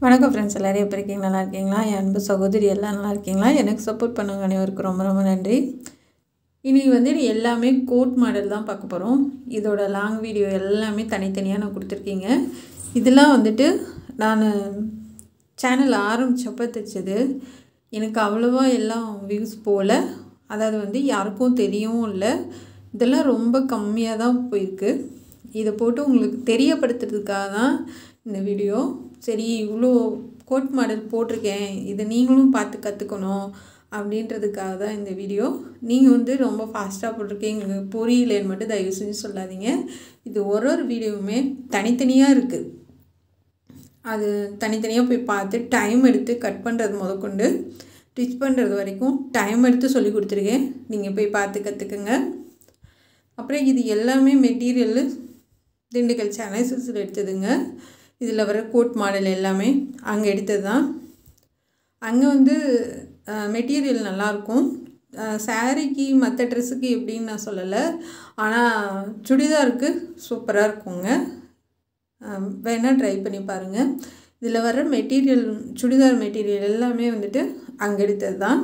வணக்கம் ஃப்ரெண்ட்ஸ் எல்லோரும் எப்படி இருக்கீங்க நல்லா இருக்கீங்களா என் அன்பு சகோதரி எல்லாம் நல்லா இருக்கீங்களா எனக்கு சப்போர்ட் பண்ணவங்க அனைவருக்கும் ரொம்ப ரொம்ப நன்றி இன்றைக்கி வந்து நீ எல்லாமே கோட் மாடல் தான் பார்க்க போகிறோம் இதோட லாங் வீடியோ எல்லாமே தனித்தனியாக நான் கொடுத்துருக்கீங்க இதெல்லாம் வந்துட்டு நான் சேனல் ஆரம்பித்தப்போ தைச்சது எனக்கு அவ்வளோவா எல்லாம் வியூஸ் போகல அதாவது வந்து யாருக்கும் தெரியவும் இல்லை இதெல்லாம் ரொம்ப கம்மியாக தான் போயிருக்கு இதை போட்டு உங்களுக்கு தெரியப்படுத்துறதுக்காக தான் இந்த வீடியோ சரி இவ்வளோ கோட் மாடல் போட்டிருக்கேன் இதை நீங்களும் பார்த்து கற்றுக்கணும் அப்படின்றதுக்காக தான் இந்த வீடியோ நீங்கள் வந்து ரொம்ப ஃபாஸ்ட்டாக போட்டிருக்கீங்க எங்களுக்கு புரியலேன்னு மட்டும் தயவு செஞ்சு சொல்லாதீங்க இது ஒரு ஒரு வீடியோவுமே தனித்தனியாக இருக்குது அது தனித்தனியாக போய் பார்த்து டைம் எடுத்து கட் பண்ணுறது முதற்கொண்டு ஸ்டிச் பண்ணுறது வரைக்கும் டைம் எடுத்து சொல்லி கொடுத்துருக்கேன் நீங்கள் போய் பார்த்து கற்றுக்குங்க அப்புறம் இது எல்லாமே மெட்டீரியல் திண்டுக்கல் சேனல்ஸில் எடுத்ததுங்க இதில் வர கோட் மாடல் எல்லாமே அங்கே எடுத்தது தான் அங்கே வந்து மெட்டீரியல் நல்லாயிருக்கும் சாரீக்கு மற்ற ட்ரெஸ்ஸுக்கு எப்படின்னு நான் சொல்லலை ஆனால் சுடிதாருக்கு சூப்பராக இருக்குங்க வேணால் ட்ரை பண்ணி பாருங்கள் இதில் வர மெட்டீரியல் சுடிதார் மெட்டீரியல் எல்லாமே வந்துட்டு அங்கே எடுத்தது தான்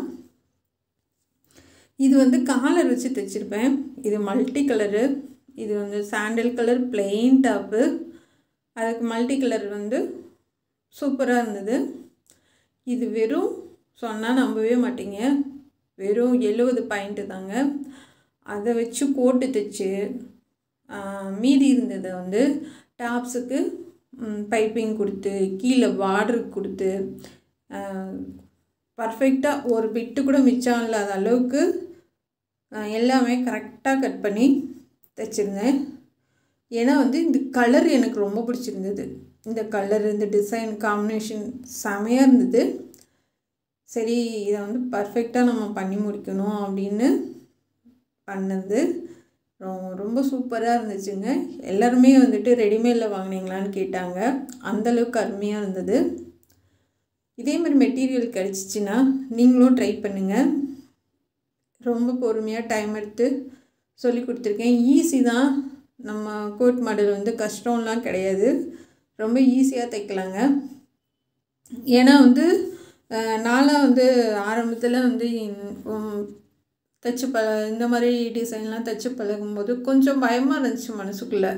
இது வந்து காலர் வச்சு தைச்சிருப்பேன் இது மல்டி கலரு இது வந்து சாண்டல் கலர் பிளெயின் டாப்பு அதுக்கு மல்டி கலர் வந்து சூப்பராக இருந்தது இது வெறும் சொன்னால் நம்பவே மாட்டீங்க வெறும் எழுபது பாயிண்ட்டு தாங்க அதை வச்சு போட்டு தைச்சு மீதி இருந்ததை வந்து டாப்ஸுக்கு பைப்பிங் கொடுத்து கீழே பார்டர் கொடுத்து பர்ஃபெக்டாக ஒரு பிட்டு கூட மிச்சம் இல்லாத அளவுக்கு எல்லாமே கரெக்டாக கட் பண்ணி தைச்சிருந்தேன் ஏன்னா வந்து இந்த கலர் எனக்கு ரொம்ப பிடிச்சிருந்தது இந்த கலர் இந்த டிசைன் காம்பினேஷன் செமையாக இருந்தது சரி இதை வந்து பர்ஃபெக்டாக நம்ம பண்ணி முடிக்கணும் அப்படின்னு பண்ணது ரொம்ப சூப்பராக இருந்துச்சுங்க எல்லாருமே வந்துட்டு ரெடிமேடில் வாங்கினீங்களான்னு கேட்டாங்க அந்தளவுக்கு அருமையாக இருந்தது இதே மாதிரி மெட்டீரியல் கிடச்சிச்சின்னா நீங்களும் ட்ரை பண்ணுங்கள் ரொம்ப பொறுமையாக டைம் எடுத்து சொல்லி கொடுத்துருக்கேன் ஈஸி தான் நம்ம கோட் மாடல் வந்து கஷ்டம்லாம் கிடையாது ரொம்ப ஈஸியாக தைக்கலாங்க ஏன்னா வந்து நாளாக வந்து ஆரம்பத்தில் வந்து தைச்சு ப இந்த மாதிரி டிசைன்லாம் தைச்சு பழகும்போது கொஞ்சம் பயமாக இருந்துச்சு மனசுக்குள்ளே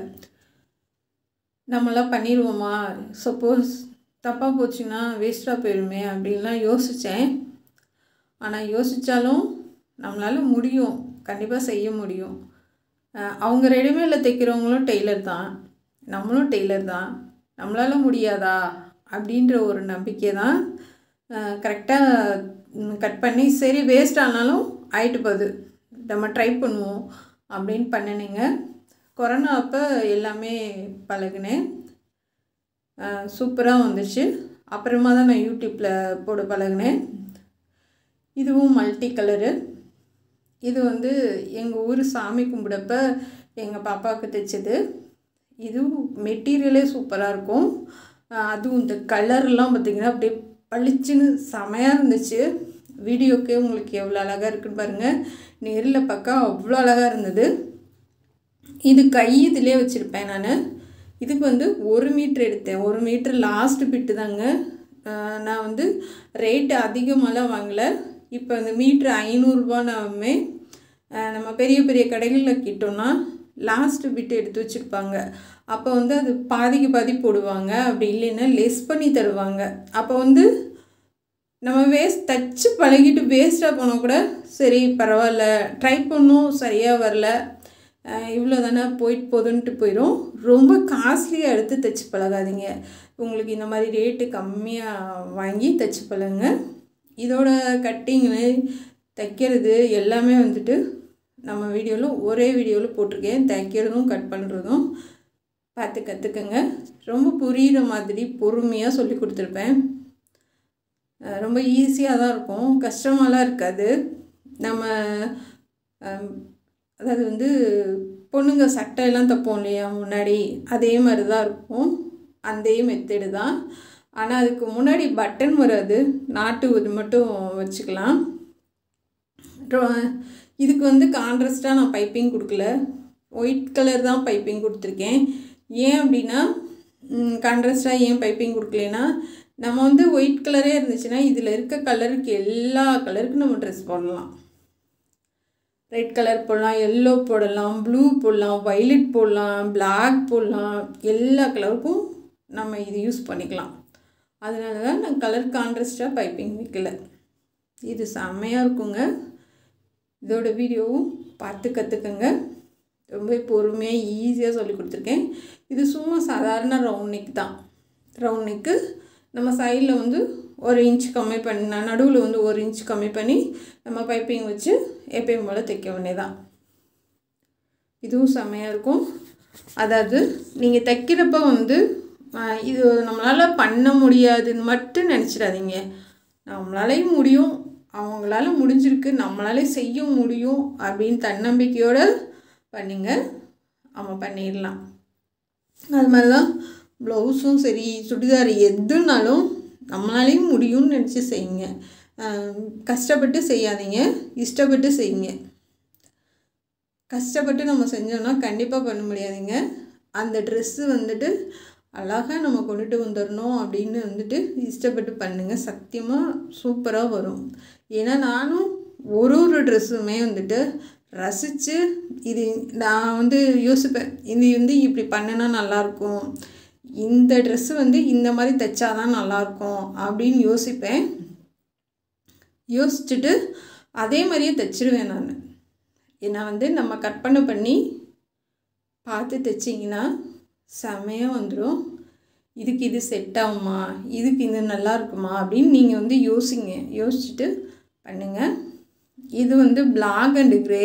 நம்மளாம் பண்ணிடுவோமா சப்போஸ் தப்பாக போச்சுன்னா வேஸ்ட்டாக போயிடுமே அப்படின்லாம் யோசித்தேன் ஆனால் யோசித்தாலும் நம்மளால் முடியும் கண்டிப்பாக செய்ய முடியும் அவங்க ரெடிமேடில் தைக்கிறவங்களும் டெய்லர் தான் நம்மளும் டெய்லர் தான் நம்மளால் முடியாதா அப்படின்ற ஒரு நம்பிக்கை தான் கரெக்டாக கட் பண்ணி சரி வேஸ்ட் ஆனாலும் ஆயிட்டு போகுது நம்ம ட்ரை பண்ணுவோம் அப்படின்னு பண்ணினேங்க கொரோனா அப்போ எல்லாமே பழகினேன் சூப்பராக வந்துச்சு அப்புறமா தான் நான் யூடியூப்பில் போட பழகினேன் இதுவும் மல்டி கலரு இது வந்து எங்கள் ஊர் சாமி கும்பிடப்ப எங்கள் பாப்பாவுக்கு தைச்சது இதுவும் மெட்டீரியலே சூப்பராக இருக்கும் அதுவும் இந்த கலர்லாம் பார்த்திங்கன்னா அப்படியே பளிச்சுன்னு செமையாக இருந்துச்சு வீடியோக்கே உங்களுக்கு எவ்வளோ அழகாக இருக்குன்னு பாருங்கள் நேரில் பார்க்க அவ்வளோ அழகாக இருந்தது இது கை இதிலே வச்சுருப்பேன் நான் இதுக்கு வந்து ஒரு மீட்ரு எடுத்தேன் ஒரு மீட்ரு லாஸ்ட் பிட்டு தாங்க நான் வந்து ரேட்டு அதிகமாகலாம் வாங்கலை இப்போ இந்த மீட்ரு ஐநூறுரூபானாலுமே நம்ம பெரிய பெரிய கடைகளில் கிட்டோன்னா லாஸ்ட்டு பிட்டு எடுத்து வச்சுருப்பாங்க அப்போ வந்து அது பாதிக்கு பாதி போடுவாங்க அப்படி இல்லைன்னா லெஸ் பண்ணி தருவாங்க அப்போ வந்து நம்ம வேஸ்ட் தச்சு பழகிட்டு வேஸ்ட்டாக போனால் கூட சரி பரவாயில்ல ட்ரை பண்ணோம் சரியாக வரல இவ்வளோ தானே போயிட்டு போதுன்ட்டு போயிடும் ரொம்ப காஸ்ட்லியாக எடுத்து தைச்சி பழகாதீங்க உங்களுக்கு இந்த மாதிரி ரேட்டு கம்மியாக வாங்கி தைச்சி பழகுங்க இதோட கட்டிங்கு தைக்கிறது எல்லாமே வந்துட்டு நம்ம வீடியோவில் ஒரே வீடியோவில் போட்டிருக்கேன் தைக்கிறதும் கட் பண்ணுறதும் பார்த்து கற்றுக்கங்க ரொம்ப புரிகிற மாதிரி பொறுமையாக சொல்லி கொடுத்துருப்பேன் ரொம்ப ஈஸியாக தான் இருக்கும் கஷ்டமாலாம் இருக்காது நம்ம அதாவது வந்து பொண்ணுங்க சட்டையெல்லாம் தைப்போம் இல்லையா முன்னாடி அதே மாதிரி தான் இருக்கும் அதே மெத்தடு தான் ஆனால் அதுக்கு முன்னாடி பட்டன் வராது நாட்டு இது மட்டும் வச்சுக்கலாம் இதுக்கு வந்து கான்ட்ராஸ்ட்டாக நான் பைப்பிங் கொடுக்கல ஒயிட் கலர் தான் பைப்பிங் கொடுத்துருக்கேன் ஏன் அப்படின்னா கான்ட்ராஸ்ட்டாக ஏன் பைப்பிங் கொடுக்கலனா நம்ம வந்து ஒயிட் கலரே இருந்துச்சுன்னா இதில் இருக்க கலருக்கு எல்லா கலருக்கும் நம்ம ட்ரெஸ் போடலாம் ரெட் கலர் போடலாம் எல்லோ போடலாம் ப்ளூ போடலாம் வைலட் போடலாம் பிளாக் போடலாம் எல்லா கலருக்கும் நம்ம இது யூஸ் பண்ணிக்கலாம் அதனால தான் நான் கலர் கான்ட்ராஸ்டாக பைப்பிங் வைக்கல இது செம்மையாக இருக்குங்க இதோட வீடியோவும் பார்த்து கற்றுக்கங்க ரொம்ப பொறுமையாக ஈஸியாக சொல்லி கொடுத்துருக்கேன் இது சும்மா சாதாரண ரவுண்ட் நெக் தான் ரவுண்ட் நெக்கு நம்ம சைடில் வந்து ஒரு இன்ச் கம்மி பண்ணி நடுவில் வந்து ஒரு இன்ச் கம்மி பண்ணி நம்ம பைப்பிங் வச்சு எப்பயும் போல் தைக்க வேண்டியதான் இதுவும் செம்மையாக இருக்கும் அதாவது நீங்கள் தைக்கிறப்ப வந்து இது நம்மளால் பண்ண முடியாதுன்னு மட்டும் நினச்சிடாதீங்க நம்மளாலையும் முடியும் அவங்களால முடிஞ்சிருக்கு நம்மளாலே செய்ய முடியும் அப்படின்னு தன்னம்பிக்கையோடு பண்ணிங்க அவன் பண்ணிடலாம் அது மாதிரி தான் ப்ளவுஸும் சரி சுடிதார் எதுனாலும் நம்மளாலேயும் முடியும்னு நினச்சி செய்யுங்க கஷ்டப்பட்டு செய்யாதீங்க இஷ்டப்பட்டு செய்யுங்க கஷ்டப்பட்டு நம்ம செஞ்சோன்னா கண்டிப்பாக பண்ண முடியாதுங்க அந்த ட்ரெஸ்ஸு வந்துட்டு அழகாக நம்ம கொண்டுட்டு வந்துடணும் அப்படின்னு வந்துட்டு இஷ்டப்பட்டு பண்ணுங்கள் சத்தியமாக சூப்பராக வரும் ஏன்னா நானும் ஒரு ஒரு ட்ரெஸ்ஸுமே வந்துட்டு ரசித்து இது நான் வந்து யோசிப்பேன் இது வந்து இப்படி பண்ணினா நல்லாயிருக்கும் இந்த ட்ரெஸ்ஸு வந்து இந்த மாதிரி தைச்சாதான் நல்லாயிருக்கும் அப்படின்னு யோசிப்பேன் யோசிச்சுட்டு அதே மாதிரியே தைச்சிருவேன் நான் ஏன்னா வந்து நம்ம கற்பனை பண்ணி பார்த்து தைச்சிங்கன்னா செமையாக வந்துடும் இதுக்கு இது செட் ஆகுமா இதுக்கு இது நல்லா இருக்குமா அப்படின்னு நீங்கள் வந்து யோசிங்க யோசிச்சுட்டு பண்ணுங்கள் இது வந்து black and grey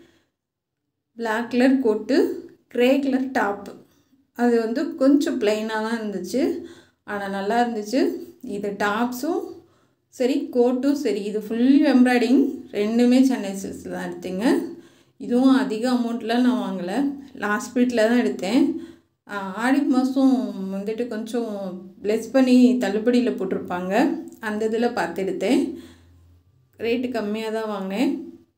black colour coat grey colour top அது வந்து கொஞ்சம் ப்ளைனாக தான் இருந்துச்சு ஆனால் நல்லா இருந்துச்சு இது டாப்ஸும் சரி கோட்டும் சரி இது ஃபுல் எம்ப்ராய்டிங் ரெண்டுமே சென்னை சில்ஸில் தான் எடுத்தேங்க இதுவும் அதிக அமௌண்ட்டில் நான் வாங்கலை லாஸ்ட் பீட்டில் தான் எடுத்தேன் ஆடி மாதம் வந்துட்டு கொஞ்சம் லெஸ் பண்ணி தள்ளுபடியில் போட்டிருப்பாங்க அந்த இதில் பார்த்து எடுத்தேன் ரேட்டு கம்மியாக தான் வாங்கினேன்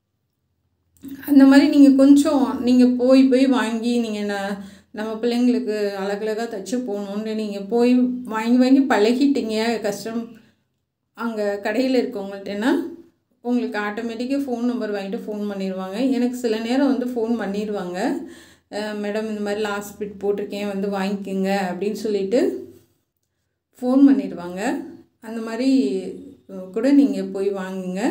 அந்த மாதிரி நீங்கள் கொஞ்சம் நீங்கள் போய் போய் வாங்கி நீங்கள் நான் நம்ம பிள்ளைங்களுக்கு அழகழகாக தைச்சி போகணுன்னு நீங்கள் போய் வாங்கி வாங்கி பழகிட்டீங்க கஷ்டம் அங்கே கடையில் இருக்கவங்கள்ட்டனா உங்களுக்கு ஆட்டோமேட்டிக்காக ஃபோன் நம்பர் வாங்கிட்டு ஃபோன் பண்ணிடுவாங்க எனக்கு சில நேரம் வந்து ஃபோன் பண்ணிடுவாங்க மேடம் இந்த மாதிரி லாஸ்ட் பிட் போட்டிருக்கேன் வந்து வாங்கிக்கோங்க அப்படின்னு சொல்லிட்டு ஃபோன் பண்ணிடுவாங்க அந்த மாதிரி கூட நீங்கள் போய் வாங்குங்க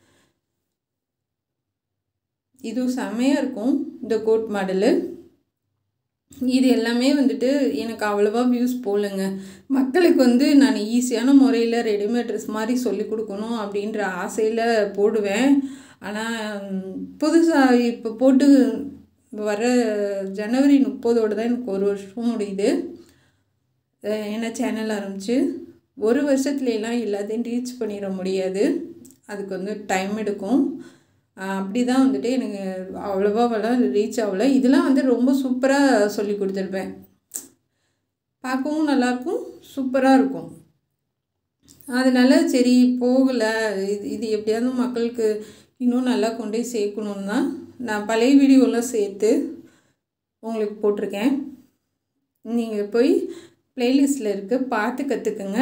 இதுவும் செம்மையாக இருக்கும் இந்த கோட் மாடலு இது எல்லாமே வந்துட்டு எனக்கு அவ்வளோவா வியூஸ் போகலைங்க மக்களுக்கு வந்து நான் ஈஸியான முறையில் ரெடிமேட் ட்ரெஸ் மாதிரி சொல்லி கொடுக்கணும் அப்படின்ற ஆசையில் போடுவேன் ஆனால் புதுசாக இப்போ போட்டு வர ஜனவரி முப்பதோடு தான் எனக்கு ஒரு வருஷம் முடியுது என்ன சேனல் ஆரம்பித்து ஒரு வருஷத்துலலாம் எல்லாத்தையும் ரீச் பண்ணிட முடியாது அதுக்கு வந்து டைம் எடுக்கும் அப்படி தான் வந்துட்டு எனக்கு அவ்வளோவாவெல்லாம் ரீச் ஆகலை இதெல்லாம் வந்து ரொம்ப சூப்பராக சொல்லி கொடுத்துருப்பேன் பார்க்கவும் நல்லாயிருக்கும் சூப்பராக இருக்கும் அதனால் சரி போகலை இது இது எப்படியாவது மக்களுக்கு இன்னும் நல்லா கொண்டு போய் சேர்க்கணுன்னு தான் நான் பழைய வீடியோலாம் சேர்த்து உங்களுக்கு போட்டிருக்கேன் நீங்கள் போய் ப்ளேலிஸ்ட்டில் இருக்க பார்த்து கற்றுக்குங்க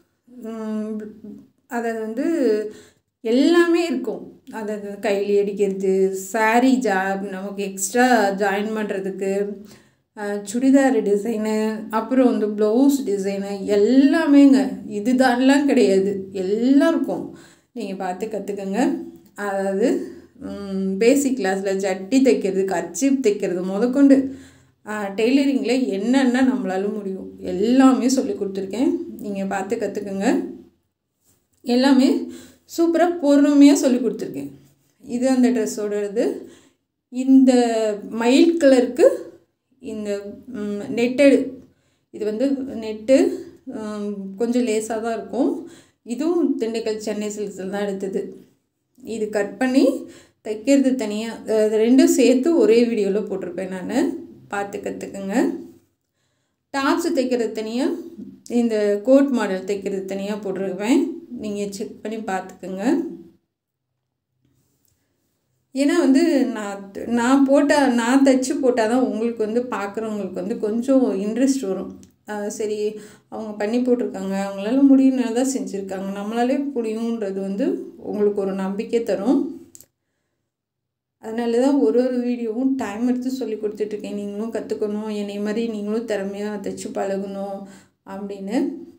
அதை வந்து எல்லாமே இருக்கும் அதாவது கையில் அடிக்கிறது சாரீ ஜாப் நமக்கு எக்ஸ்ட்ரா ஜாயின் பண்ணுறதுக்கு சுடிதார் டிசைனு அப்புறம் வந்து ப்ளவுஸ் டிசைனு எல்லாமேங்க இதுதான்லாம் கிடையாது எல்லாம் இருக்கும் நீங்கள் பார்த்து கற்றுக்கங்க அதாவது பேசிக் கிளாஸில் ஜட்டி தைக்கிறது கர்ச்சீப் தைக்கிறது முதற்கொண்டு டெய்லரிங்கில் என்னென்ன நம்மளால முடியும் எல்லாமே சொல்லி கொடுத்துருக்கேன் நீங்கள் பார்த்து கற்றுக்குங்க எல்லாமே சூப்பராக பொறுமையாக சொல்லி கொடுத்துருக்கேன் இது அந்த ட்ரெஸ்ஸோட இது இந்த மயில் கலருக்கு இந்த நெட்டடு இது வந்து நெட்டு கொஞ்சம் லேசாக தான் இருக்கும் இதுவும் திண்டுக்கல் சென்னை சில்க்ஸில் தான் எடுத்தது இது கட் பண்ணி தைக்கிறது தனியாக அது ரெண்டும் சேர்த்து ஒரே வீடியோவில் போட்டிருப்பேன் நான் பார்த்து கற்றுக்குங்க டாப்ஸு தைக்கிறது தனியாக இந்த கோட் மாடல் தைக்கிறது தனியாக போட்டிருப்பேன் நீங்கள் செக் பண்ணி பார்த்துக்குங்க ஏன்னா வந்து நான் நான் போட்டால் நான் தைச்சி போட்டால் தான் உங்களுக்கு வந்து பார்க்குறவங்களுக்கு வந்து கொஞ்சம் இன்ட்ரெஸ்ட் வரும் ஆஹ் சரி அவங்க பண்ணி போட்டிருக்காங்க அவங்களால முடியும்னால தான் செஞ்சுருக்காங்க நம்மளாலே முடியுன்றது வந்து உங்களுக்கு ஒரு நம்பிக்கை தரும் அதனால தான் ஒரு ஒரு வீடியோவும் டைம் எடுத்து சொல்லி கொடுத்துட்ருக்கேன் நீங்களும் கற்றுக்கணும் என்னை மாதிரி நீங்களும் திறமையாக தைச்சு பழகணும் அப்படின்னு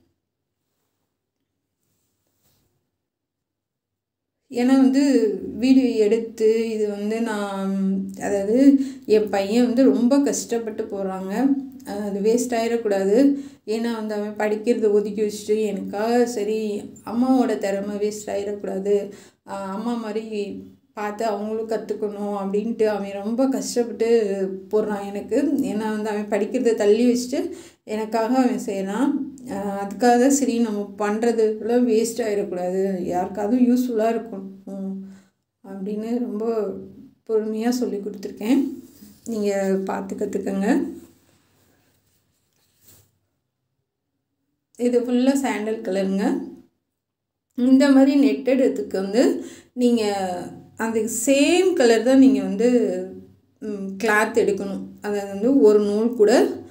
ஏன்னா வந்து வீடியோ எடுத்து இது வந்து நான் அதாவது என் பையன் வந்து ரொம்ப கஷ்டப்பட்டு போகிறாங்க அது வேஸ்ட் ஆகிடக்கூடாது ஏன்னா வந்து அவன் படிக்கிறத ஒதுக்கி வச்சுட்டு எனக்காக சரி அம்மாவோட திறமை வேஸ்ட் ஆகிடக்கூடாது ஆஹ் அம்மா மாதிரி பார்த்து அவங்களும் கற்றுக்கணும் அப்படின்ட்டு அவன் ரொம்ப கஷ்டப்பட்டு போடுறான் எனக்கு ஏன்னா வந்து அவன் படிக்கிறத தள்ளி வச்சுட்டு எனக்காக அவன் செய்கிறான் ஆஹ் அதுக்காக தான் சரி நம்ம பண்ணுறதுலாம் வேஸ்ட் ஆகிடக்கூடாது யாருக்காவது யூஸ்ஃபுல்லாக இருக்கும் உம், அப்படின்னு ரொம்ப பொறுமையாக சொல்லி கொடுத்துருக்கேன் நீங்கள் பார்த்து கற்றுக்கங்க இது ஃபுல்லாக சாண்டல் கலருங்க இந்த மாதிரி நெட்டெடுத்துக்கு வந்து நீங்கள் அந்த சேம் கலர் தான் நீங்கள் வந்து கிளாத் எடுக்கணும் அதாவது வந்து ஒரு நூல் கூட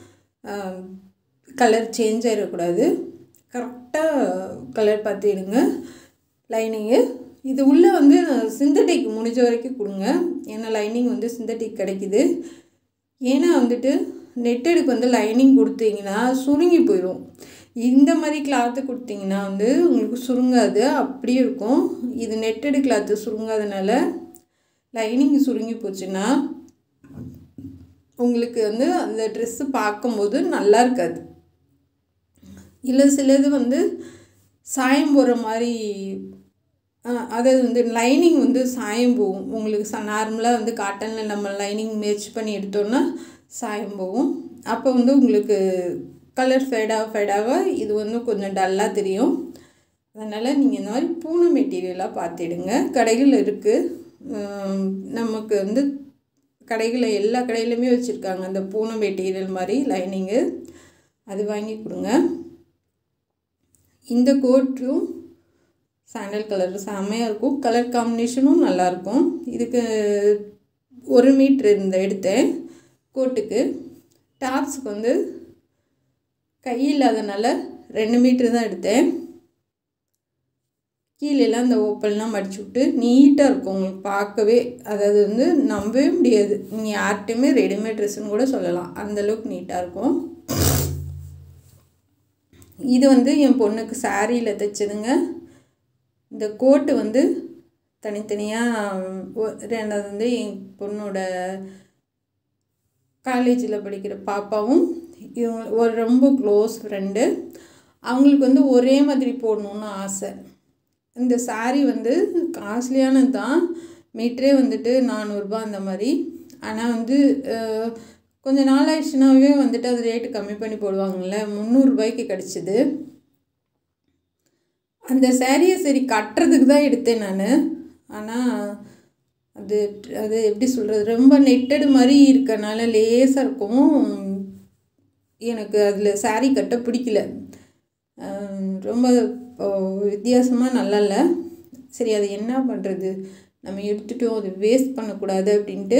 கலர் சேஞ்ச் ஆகிடக்கூடாது கரெக்டாக கலர் பார்த்து எடுங்க லைனிங்கு இது உள்ளே வந்து சிந்தட்டிக் முடிஞ்ச வரைக்கும் கொடுங்க ஏன்னா லைனிங் வந்து சிந்தட்டிக் கிடைக்குது ஏன்னா வந்துட்டு நெட்டெடுக்கு வந்து லைனிங் கொடுத்தீங்கன்னா சுருங்கி போயிடும் இந்த மாதிரி கிளாத்து கொடுத்தீங்கன்னா வந்து உங்களுக்கு சுருங்காது அப்படியே இருக்கும் இது நெட்டடு கிளாத்து சுருங்காதனால லைனிங் சுருங்கி போச்சுன்னா உங்களுக்கு வந்து அந்த ட்ரெஸ்ஸு பார்க்கும்போது நல்லா இருக்காது இல்லை சிலது வந்து சாயம் போகிற மாதிரி அஹ், அதாவது வந்து லைனிங் வந்து சாயம் போகும் உங்களுக்கு ச நார்மலாக வந்து காட்டனில் நம்ம லைனிங் மேட்ச் பண்ணி எடுத்தோன்னா சாயம் போகும் அப்போ வந்து உங்களுக்கு கலர் ஃபேடாக ஃபேடாக இது வந்து கொஞ்சம் டல்லாக தெரியும் அதனால் நீங்கள் இந்த மாதிரி பூனை மெட்டீரியலாக பார்த்துடுங்க கடைகள் இருக்குது நமக்கு வந்து கடைகளில் எல்லா கடையிலுமே வச்சுருக்காங்க அந்த பூனை மெட்டீரியல் மாதிரி லைனிங்கு அது வாங்கி கொடுங்க இந்த கோட்டும் சாண்டல் கலர் செம்மையாக இருக்கும் கலர் காம்பினேஷனும் நல்லாயிருக்கும் இதுக்கு ஒரு மீட்ரு இந்த எடுத்தேன் கோட்டுக்கு டாப்ஸுக்கு வந்து கை இல்லாதனால ரெண்டு மீட்ரு தான் எடுத்தேன் கீழெல்லாம் இந்த ஓப்பல்லாம் மடிச்சு விட்டு நீட்டாக இருக்கும் உங்களுக்கு பார்க்கவே அதாவது வந்து நம்பவே முடியாது நீங்கள் யார்கிட்டையுமே ரெடிமேட் ட்ரெஸ்ஸுன்னு கூட சொல்லலாம் அந்தளவுக்கு நீட்டாக இருக்கும் இது வந்து என் பொண்ணுக்கு சாரியில் தைச்சதுங்க இந்த கோட்டு வந்து தனித்தனியாக ரெண்டாவது வந்து என் பொண்ணோட காலேஜில் படிக்கிற பாப்பாவும் இவங்க ஒரு ரொம்ப க்ளோஸ் ஃப்ரெண்டு அவங்களுக்கு வந்து ஒரே மாதிரி போடணுன்னு ஆசை இந்த saree வந்து காஸ்ட்லியானது தான் மீட்டரே வந்துட்டு நானூறுரூபா அந்த மாதிரி ஆனால் வந்து அஹ், கொஞ்ச நாள் ஆயிடுச்சுனாவே வந்துட்டு அது ரேட்டு கம்மி பண்ணி போடுவாங்கள்ல முந்நூறுரூபாய்க்கு கிடச்சிது அந்த சாரியை சரி கட்டுறதுக்கு தான் எடுத்தேன் நான் ஆனால் அது அது எப்படி சொல்கிறது ரொம்ப நெட்டடு மாதிரி இருக்கனால லேசாக இருக்கும் எனக்கு அதில் saree கட்ட பிடிக்கல அஹ் ரொம்ப வித்தியாசமாக நல்லா இல்லை சரி அது என்ன பண்ணுறது நம்ம எடுத்துட்டோம் அது வேஸ்ட் பண்ணக்கூடாது அப்படின்ட்டு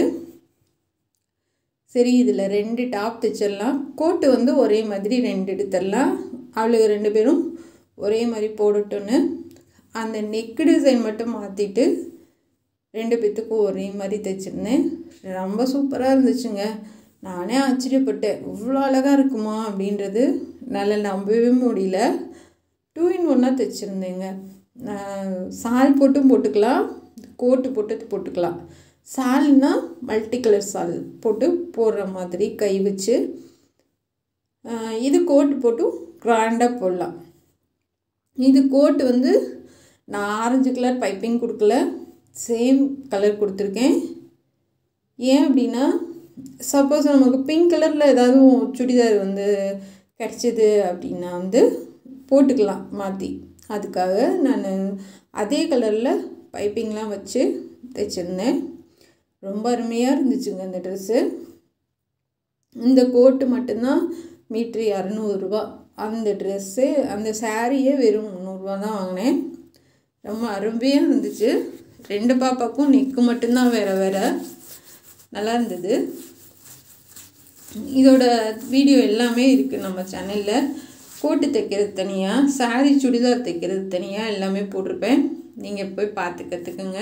சரி இதில் ரெண்டு டாப் தைச்சிடலாம் கோட்டு வந்து ஒரே மாதிரி ரெண்டு எடுத்துடலாம் அவளுக்கு ரெண்டு பேரும் ஒரே மாதிரி போடட்டும்னு அந்த நெக் டிசைன் மட்டும் மாற்றிட்டு ரெண்டு பேத்துக்கும் ஒரே மாதிரி தைச்சிருந்தேன் ரொம்ப சூப்பராக இருந்துச்சுங்க நானே ஆச்சரியப்பட்டேன் இவ்வளோ அழகாக இருக்குமா அப்படின்றது நல்லா நம்பவே முடியல டூ இன் ஒன்னாக தைச்சிருந்தேங்க நான் சால் போட்டும் போட்டுக்கலாம் கோட்டு போட்டு போட்டுக்கலாம் சால்னா மல்டி கலர் சால் போட்டு போடுற மாதிரி கை வச்சு ஆஹ் இது கோட்டு போட்டும் கிராண்டாக போடலாம் இது கோட்டு வந்து நான் ஆரஞ்சு கலர் பைப்பிங் கொடுக்கல சேம் கலர் கொடுத்துருக்கேன் ஏன் அப்படின்னா சப்போஸ் நமக்கு பிங்க் கலரில் ஏதாவது சுடிதார் வந்து கிடச்சிது அப்படின்னா வந்து போட்டுக்கலாம் மாற்றி அதுக்காக நான் அதே கலரில் பைப்பிங்லாம் வச்சு தைச்சிருந்தேன் ரொம்ப அருமையாக இருந்துச்சுங்க இந்த ட்ரெஸ்ஸு இந்த கோட்டு மட்டும்தான் மீட்ரு இரநூறுபா அந்த ட்ரெஸ்ஸு அந்த சாரியே வெறும் முந்நூறுரூவா தான் வாங்கினேன் ரொம்ப அருமையாக இருந்துச்சு ரெண்டு பாப்பாக்கும் நெக்கு மட்டும்தான் வேறு வேறு நல்லா இருந்தது இதோட வீடியோ எல்லாமே இருக்குது நம்ம சேனலில் கோட்டு தைக்கிறது தனியாக சாரீ சுடிதார் தைக்கிறது தனியாக எல்லாமே போட்டிருப்பேன் நீங்கள் போய் பார்த்து கற்றுக்குங்க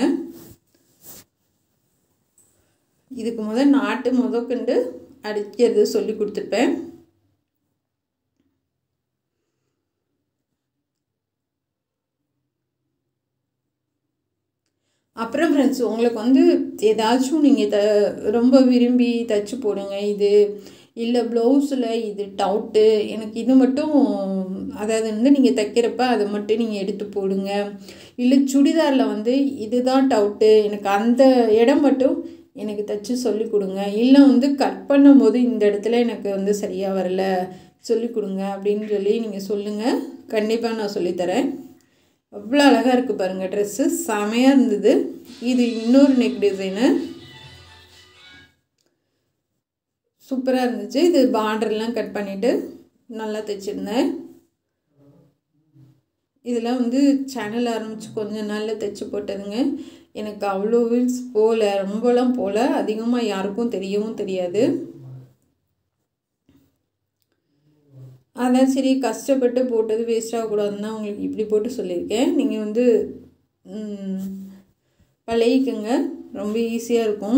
இதுக்கு முதல் நாட்டு முதற்கண்டு அடிக்கிறது சொல்லி கொடுத்துருப்பேன் அப்புறம் ஃப்ரெண்ட்ஸ் உங்களுக்கு வந்து ஏதாச்சும் நீங்கள் த ரொம்ப விரும்பி தைச்சி போடுங்க இது இல்லை ப்ளவுஸில் இது டவுட்டு எனக்கு இது மட்டும் அதாவது வந்து நீங்கள் தைக்கிறப்ப அதை மட்டும் நீங்கள் எடுத்து போடுங்க இல்லை சுடிதாரில் வந்து இதுதான் டவுட்டு எனக்கு அந்த இடம் மட்டும் எனக்கு தைச்சி சொல்லி கொடுங்க இல்லை வந்து கட் பண்ணும்போது இந்த இடத்துல எனக்கு வந்து சரியாக வரல சொல்லி கொடுங்க அப்படின்னு சொல்லி நீங்கள் சொல்லுங்கள் கண்டிப்பாக நான் சொல்லித்தரேன் அவ்வளோ அழகாக இருக்குது பாருங்கள் ட்ரெஸ்ஸு செமையாக இருந்தது இது இன்னொரு நெக் டிசைனு சூப்பராக இருந்துச்சு இது பார்டர்லாம் கட் பண்ணிவிட்டு நல்லா தைச்சிருந்தேன் இதெல்லாம் வந்து சேனல் ஆரம்பித்து கொஞ்ச நாளில் தைச்சி போட்டதுங்க எனக்கு அவ்வளோ வியூஸ் போகல ரொம்பலாம் போகல அதிகமாக யாருக்கும் தெரியவும் தெரியாது அதான் சரி கஷ்டப்பட்டு போட்டது வேஸ்ட் ஆகக்கூடாதுன்னு தான் உங்களுக்கு இப்படி போட்டு சொல்லியிருக்கேன் நீங்கள் வந்து பழகிக்கங்க ரொம்ப ஈஸியாக இருக்கும்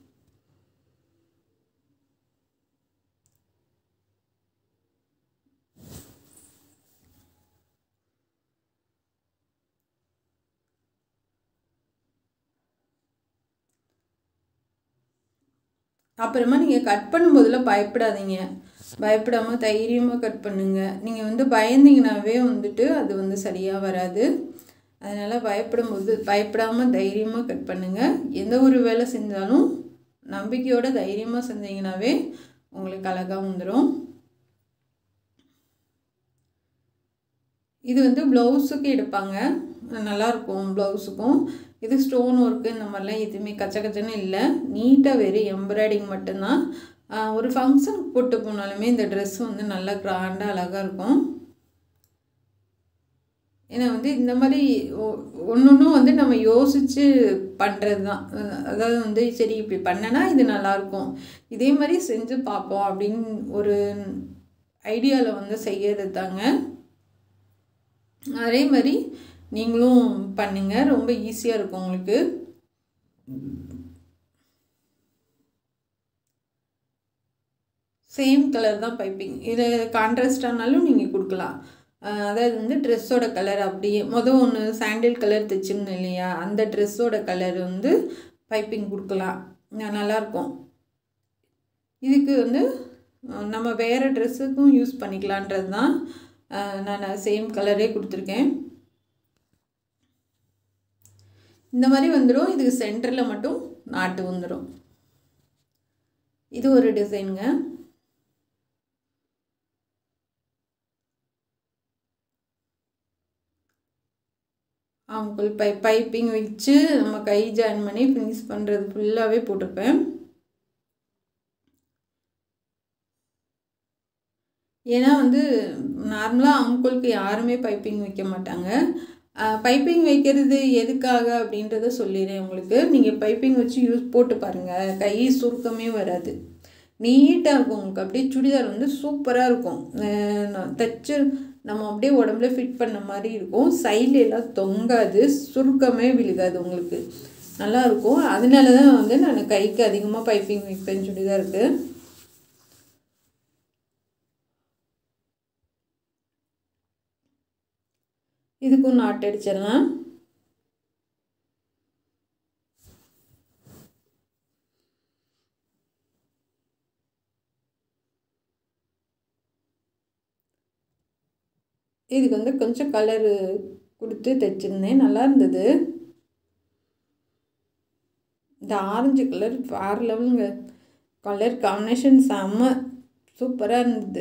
அப்புறமா நீங்கள் கட் பண்ணும்போதெல்லாம் பயப்படாதீங்க பயப்படாமல் தைரியமாக கட் பண்ணுங்கள் நீங்கள் வந்து பயந்தீங்கனாவே வந்துட்டு அது வந்து சரியாக வராது அதனால் பயப்படும்போது பயப்படாமல் தைரியமாக கட் பண்ணுங்கள் எந்த ஒரு வேலை செஞ்சாலும் நம்பிக்கையோடு தைரியமாக செஞ்சீங்கனாவே உங்களுக்கு அழகாக வந்துடும் இது வந்து ப்ளவுஸுக்கு எடுப்பாங்க நல்லாயிருக்கும் ப்ளவுஸுக்கும் இது ஸ்டோன் ஒர்க்கு இந்த மாதிரிலாம் எதுவுமே கச்ச கச்சன்னு இல்லை நீட்டாக வெறும் எம்ப்ராய்டிங் மட்டும்தான் ஒரு ஃபங்க்ஷன் போட்டு போனாலுமே இந்த ட்ரெஸ் வந்து நல்லா கிராண்டாக அழகாக இருக்கும் ஏன்னா வந்து இந்த மாதிரி ஒன்று ஒன்றும் வந்து நம்ம யோசித்து பண்ணுறது தான் அதாவது வந்து சரி இப்படி பண்ணனா இது நல்லாயிருக்கும் இதே மாதிரி செஞ்சு பார்ப்போம் அப்படின்னு ஒரு ஐடியாவில் வந்து செய்யறது தாங்க அதே மாதிரி நீங்களும் பண்ணுங்கள் ரொம்ப ஈஸியாக இருக்கும் உங்களுக்கு சேம் கலர் தான் பைப்பிங் இது கான்ட்ராஸ்டானாலும் நீங்கள் கொடுக்கலாம் அதாவது வந்து ட்ரெஸ்ஸோட கலர் அப்படியே மொதல் ஒன்று சாண்டில் கலர் தைச்சிருந்தேன் இல்லையா அந்த ட்ரெஸ்ஸோட கலர் வந்து பைப்பிங் கொடுக்கலாம் நல்லாயிருக்கும் இதுக்கு வந்து நம்ம வேறு ட்ரெஸ்ஸுக்கும் யூஸ் பண்ணிக்கலான்றது தான் நான் சேம் கலரே கொடுத்துருக்கேன் இந்த மாதிரி வந்துடும் இதுக்கு சென்டரில் மட்டும் நாட்டு வந்துடும் இது ஒரு டிசைனுங்க ஆம்குள் பை பைப்பிங் வச்சு நம்ம கை ஜாயின் பண்ணி ஃபினிஷ் பண்ணுறது ஃபுல்லாகவே போட்டிருப்பேன் ஏன்னா வந்து நார்மலாக அங்குளுக்கு யாருமே பைப்பிங் வைக்க மாட்டாங்க பைப்பிங் வைக்கிறது எதுக்காக அப்படின்றத சொல்லிடுறேன் உங்களுக்கு நீங்கள் பைப்பிங் வச்சு யூஸ் போட்டு பாருங்கள் கை சுருக்கமே வராது நீட்டாக இருக்கும் உங்களுக்கு அப்படியே சுடிதார் வந்து சூப்பராக இருக்கும் தைச்சு நம்ம அப்படியே உடம்புல ஃபிட் பண்ண மாதிரி இருக்கும் சைடில் எல்லாம் தொங்காது சுருக்கமே விழுகாது உங்களுக்கு நல்லா இருக்கும் அதனால தான் வந்து நான் கைக்கு அதிகமாக பைப்பிங் வைப்பேன் சுடிதாருக்கு இதுக்கும் நாட்டு அடிச்சிடலாம் இதுக்கு வந்து கொஞ்சம் கலரு கொடுத்து தைச்சிருந்தேன் நல்லா இருந்தது இந்த ஆரஞ்சு கலர் வேறு லெவலுங்க கலர் காம்பினேஷன் செம்ம சூப்பராக இருந்தது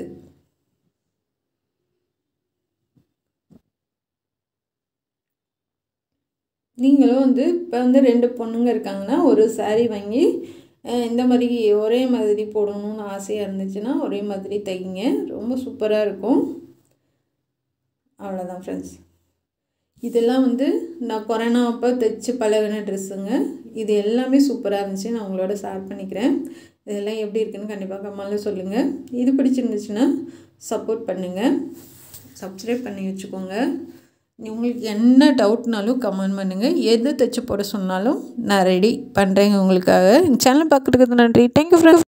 நீங்களும் வந்து இப்போ வந்து ரெண்டு பொண்ணுங்க இருக்காங்கன்னா ஒரு சாரீ வாங்கி இந்த மாதிரி ஒரே மாதிரி போடணும்னு ஆசையாக இருந்துச்சுன்னா ஒரே மாதிரி தைங்க ரொம்ப சூப்பராக இருக்கும் அவ்வளோதான் ஃப்ரெண்ட்ஸ் இதெல்லாம் வந்து நான் கொரோனா அப்போ தைச்சு பழகின ட்ரெஸ்ஸுங்க இது எல்லாமே சூப்பராக இருந்துச்சு நான் உங்களோட ஷேர் பண்ணிக்கிறேன் இதெல்லாம் எப்படி இருக்குன்னு கண்டிப்பாக கமெண்டில் சொல்லுங்கள் இது பிடிச்சிருந்துச்சுன்னா சப்போர்ட் பண்ணுங்கள் சப்ஸ்கிரைப் பண்ணி வச்சுக்கோங்க உங்களுக்கு என்ன டவுட்னாலும் கமெண்ட் பண்ணுங்கள் எது தைச்சு போட சொன்னாலும் நான் ரெடி பண்ணுறேங்க உங்களுக்காக சேனல் பார்க்குறதுக்கு நன்றி தேங்க்யூ ஃப்ரெண்ட்ஸ்